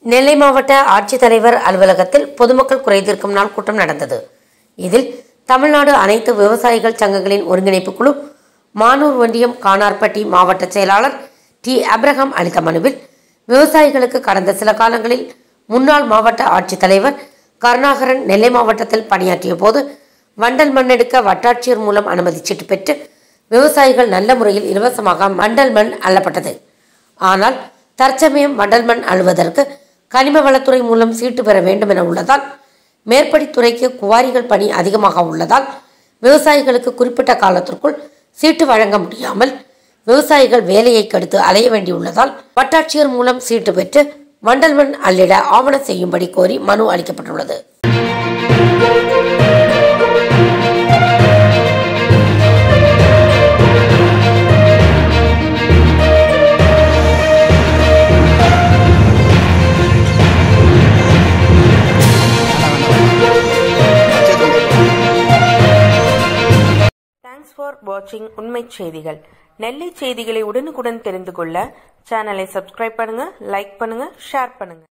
நெல்லை மாவட்ட ஆட்சித்தலைவர் அலுவலகத்தில் பொதுமக்கள் குறைதீர்க்கும் நாள் கூட்டம் நடந்தது இதில் தமிழ்நாடு அனைத்து விவசாயிகள் சங்கங்களின் ஒருங்கிணைப்பு குழு மானூர் ஒன்றியம் கானார்பட்டி மாவட்ட செயலாளர் டி அப்ரஹாம் அளித்த மனுவில் விவசாயிகளுக்கு கடந்த சில காலங்களில் முன்னாள் மாவட்ட ஆட்சித்தலைவர் கருணாகரன் நெல்லை மாவட்டத்தில் பணியாற்றிய போது வண்டல் மண்ணெடுக்க வட்டாட்சியர் மூலம் அனுமதி சீட்டு பெற்று விவசாயிகள் நல்ல முறையில் இலவசமாக வண்டல் மண் அள்ளப்பட்டது ஆனால் தற்சமயம் வண்டல் மண் அள்ளுவதற்கு கனிம வளத்துறை மூலம் சீட்டு பெற வேண்டும் என உள்ளதால் மேற்படித்துறைக்கு குவாரிகள் பணி அதிகமாக உள்ளதால் விவசாயிகளுக்கு குறிப்பிட்ட காலத்திற்குள் சீட்டு வழங்க முடியாமல் விவசாயிகள் வேலையை கடுத்து அலைய வேண்டியுள்ளதால் வட்டாட்சியர் மூலம் சீட்டு பெற்று வண்டல் மண் அள்ளிட ஆவணம் செய்யும்படி கோரி மனு அளிக்கப்பட்டுள்ளது தேங்க்ஸ் ஃபார் வாட்சிங் உண்மை செய்திகள் நெல்லை செய்திகளை உடனுக்குடன் தெரிந்து கொள்ள சேனலை சப்ஸ்கிரைப் பண்ணுங்க லைக் பண்ணுங்க ஷேர் பண்ணுங்க